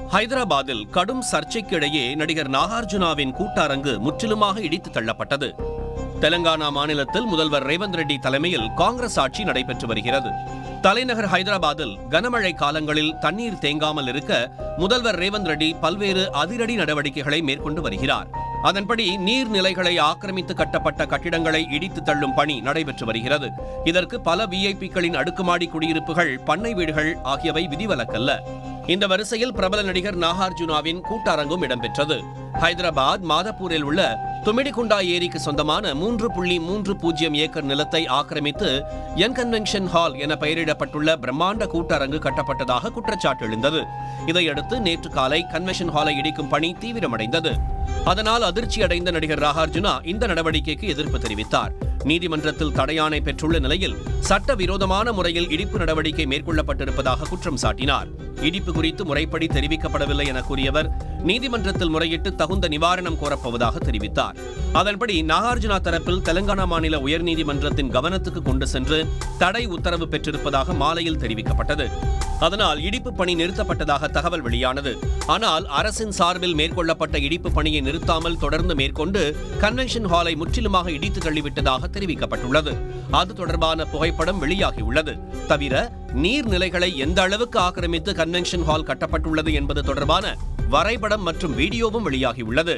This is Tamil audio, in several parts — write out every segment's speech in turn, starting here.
ஹைதராபாத்தில் கடும் சர்ச்சைக்கு இடையே நடிகர் நாகார்ஜுனாவின் கூட்டரங்கு முற்றிலுமாக இடித்து தள்ளப்பட்டது தெலங்கானா மாநிலத்தில் முதல்வர் ரேவந்த் ரெட்டி தலைமையில் காங்கிரஸ் ஆட்சி நடைபெற்று வருகிறது தலைநகர் ஹைதராபாத்தில் கனமழை காலங்களில் தண்ணீர் தேங்காமல் இருக்க முதல்வர் ரேவந்த் ரெட்டி பல்வேறு அதிரடி நடவடிக்கைகளை மேற்கொண்டு வருகிறார் அதன்படி நீர்நிலைகளை ஆக்கிரமித்து கட்டப்பட்ட கட்டிடங்களை இடித்து தள்ளும் பணி நடைபெற்று வருகிறது இதற்கு பல விஐபிக்களின் அடுக்குமாடி குடியிருப்புகள் பண்ணை வீடுகள் ஆகியவை விதிவிலக்கல்ல இந்த வரிசையில் பிரபல நடிகர் நாகார்ஜுனாவின் கூட்டரங்கும் இடம்பெற்றது ஹைதராபாத் மாதப்பூரில் உள்ள துமிடிகுண்டா ஏரிக்கு சொந்தமான மூன்று புள்ளி மூன்று பூஜ்ஜியம் ஏக்கர் நிலத்தை ஆக்கிரமித்து யங் கன்வென்ஷன் ஹால் என பெயரிடப்பட்டுள்ள பிரம்மாண்ட கூட்டரங்கு கட்டப்பட்டதாக குற்றச்சாட்டு எழுந்தது இதையடுத்து நேற்று காலை கன்வென்ஷன் ஹாலை இடிக்கும் பணி தீவிரமடைந்தது அதனால் அதிர்ச்சி அடைந்த நடிகர் ராகார்ஜுனா இந்த நடவடிக்கைக்கு எதிர்ப்பு தெரிவித்தார் நீதிமன்றத்தில் தடையாணை பெற்றுள்ள நிலையில் சட்டவிரோதமான முறையில் இடிப்பு நடவடிக்கை மேற்கொள்ளப்பட்டிருப்பதாக குற்றம் சாட்டினார் இடிப்பு குறித்து முறைப்படி தெரிவிக்கப்படவில்லை என கூறியவர் நீதிமன்றத்தில் முறையிட்டு தகுந்த நிவாரணம் கோரப்போவதாக தெரிவித்தார் அதன்படி நாகார்ஜுனா தரப்பில் தெலங்கானா மாநில உயர்நீதிமன்றத்தின் கவனத்துக்கு கொண்டு சென்று தடை உத்தரவு பெற்றிருப்பதாக மாலையில் தெரிவிக்கப்பட்டது அதனால் இடிப்பு பணி நிறுத்தப்பட்டதாக தகவல் வெளியானது ஆனால் அரசின் சார்பில் மேற்கொள்ளப்பட்ட இடிப்பு பணியை நிறுத்தாமல் தொடர்ந்து மேற்கொண்டு கன்வென்ஷன் ஹாலை முற்றிலுமாக இடித்து தள்ளிவிட்டதாக தெரிவிக்கப்பட்டுள்ளது அது தொடர்பான புகைப்படம் வெளியாகியுள்ளது தவிர நீர்நிலைகளை எந்த அளவுக்கு ஆக்கிரமித்து கன்வென்ஷன் ஹால் கட்டப்பட்டுள்ளது என்பது தொடர்பான வரைபடம் மற்றும் வீடியோவும் வெளியாகியுள்ளது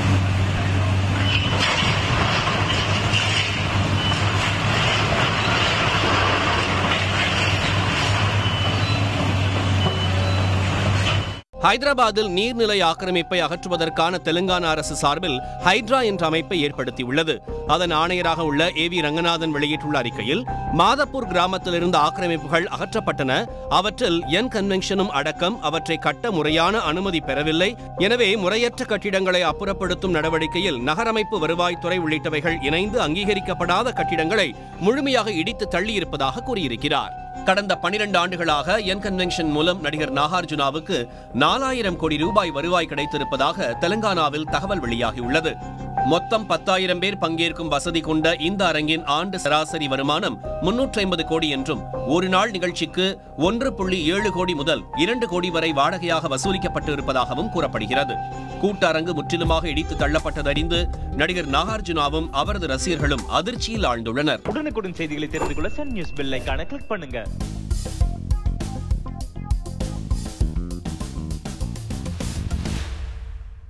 ஹைதராபாத்தில் நீர்நிலை ஆக்கிரமிப்பை அகற்றுவதற்கான தெலுங்கானா அரசு சார்பில் ஹைட்ரா என்ற அமைப்பை ஏற்படுத்தியுள்ளது அதன் ஆணையராக உள்ள ஏ வி ரங்கநாதன் வெளியிட்டுள்ள அறிக்கையில் மாதப்பூர் கிராமத்தில் இருந்த ஆக்கிரமிப்புகள் அகற்றப்பட்டன அவற்றில் என் கன்வென்ஷனும் அடக்கம் அவற்றை கட்ட முறையான அனுமதி பெறவில்லை எனவே முறையற்ற கட்டிடங்களை அப்புறப்படுத்தும் நடவடிக்கையில் நகரமைப்பு வருவாய்த்துறை உள்ளிட்டவைகள் இணைந்து அங்கீகரிக்கப்படாத கட்டிடங்களை முழுமையாக இடித்து தள்ளியிருப்பதாக கூறியிருக்கிறார் கடந்த பனிரெண்டு ஆண்டுகளாக என் கன்வென்ஷன் மூலம் நடிகர் நாகார்ஜுனாவுக்கு நாலாயிரம் கோடி ரூபாய் வருவாய் கிடைத்திருப்பதாக தெலங்கானாவில் தகவல் வெளியாகியுள்ளது மொத்தம் பத்தாயிரம் பேர் பங்கேற்கும் வசதி கொண்ட இந்த அரங்கின் ஆண்டு சராசரி வருமானம் முன்னூற்றி ஐம்பது கோடி என்றும் ஒரு நாள் நிகழ்ச்சிக்கு ஒன்று புள்ளி ஏழு கோடி முதல் இரண்டு கோடி வரை வாடகையாக வசூலிக்கப்பட்டு இருப்பதாகவும் கூறப்படுகிறது கூட்டரங்கு முற்றிலுமாக இடித்து தள்ளப்பட்டதறிந்து நடிகர் நாகார்ஜுனாவும் அவரது ரசிகர்களும் அதிர்ச்சியில் ஆழ்ந்துள்ளனர் உடனுக்குடன் செய்திகளை தெரிந்து கொள்ள சன் நியூஸ் பெல் ஐகானை கிளிக் பண்ணுங்க